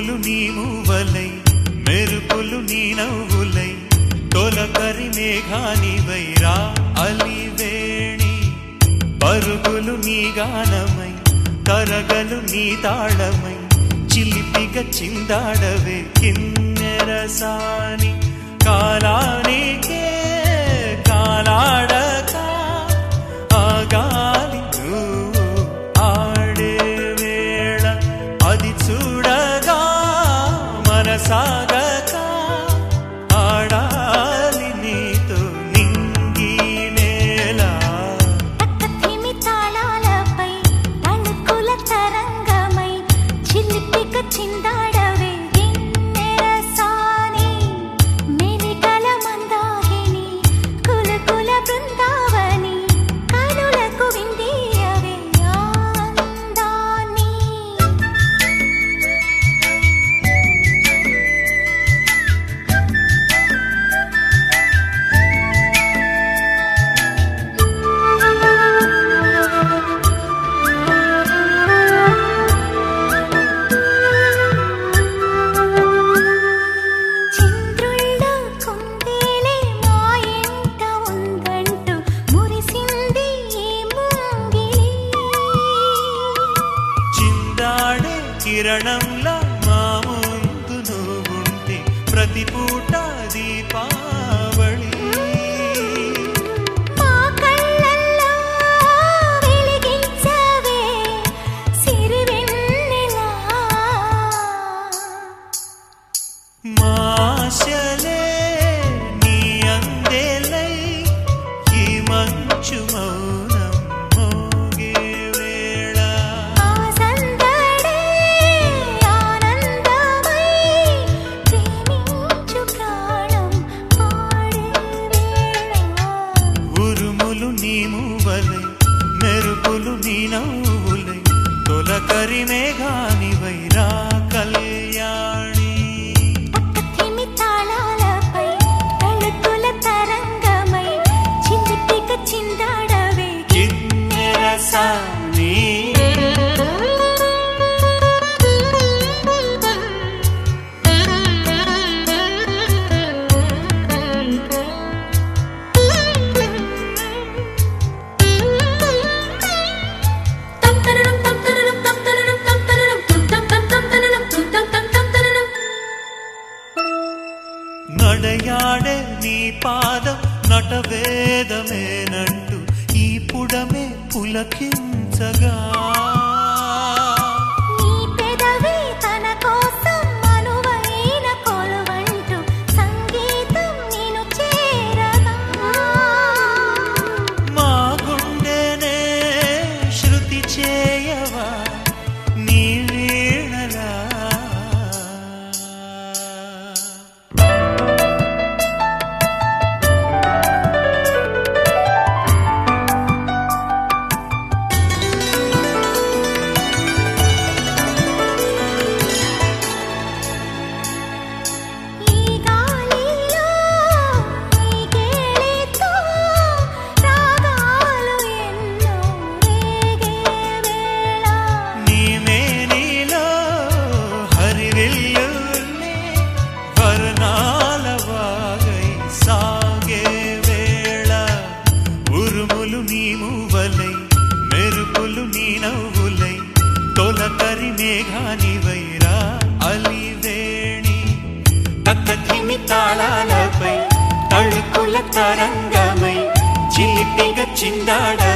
ఉరుములు నీ మూవలై మెరుపులు నీ నవ్వులై తొలకరి మేఘానివై రా అలివేణి పరుగులు నీ గానమై కరగలు నీ తాళమై చిలిపిగ చిందాడవే కిన్నెరసాని కాలానికే కాలాడక ఆగాలి నువ్వు ఆడే వేళ అది చూడగా మనసాగక ఆడాలి నీతో నింగి నేల తక్కతిమి తాళాలపై తళుకుల తరంగమై చిలిపిక చిందాడవే గిన్నెరసాని మెలికల మందాగిని కులకుల బృందావని కనులకు విందీయవే ఆనందాన్ని చంద్రుళ్ళ కుందేలే మా ఇంట ఉందంటూ మురిసింది ఈ ముంగిలి చిందాడే కిరణంలా మా ముందు నువ్వుంటే ప్రతి పూట దీపావళి మా కళ్ళల్లో వెలిగించవే సిరివెన్నెలా మాశలే నీ అందేలై ఈ మంచు మౌనం మోగే వేళ ఆ సందడే ఆనందమై ప్రేమించు ప్రాణం పాడే వేళ ఉరుములు నీ మూవలై మెరుపులు నీ నవ్వులై తొలకరి మేఘానివై రా కళ్యాణి పక్కతిమి తాళాలపై తళుకుల తరంగమై చిలిపిక చిందాడవే కిన్నెరసాని నడయాడే నీ పాదం నటవేదమేనంటూ ఈ పుడమే పులకించగా నీ పెదవి తన కోసం అనువైన కొలువంటూ సంగీతం నేను చేరగా మా గుండెనే శృతి చేయవా నీ వీణలా ఈ గాలిలో ఈ గేలితో రాగాలు ఎన్నో రేగే వేళ నీ మేనిలో హరివిల్లుల్ని వర్ణాల వాగై సాగే వేళ ఉరుములు నీ మూవలై మెరుపులు నీ నవ్వులై తొలకరి మేఘానివైరా అలివేణి తక్కతిమి తాళాలపై తళుకుల తరంగమై చిలిపిగ చిందాడ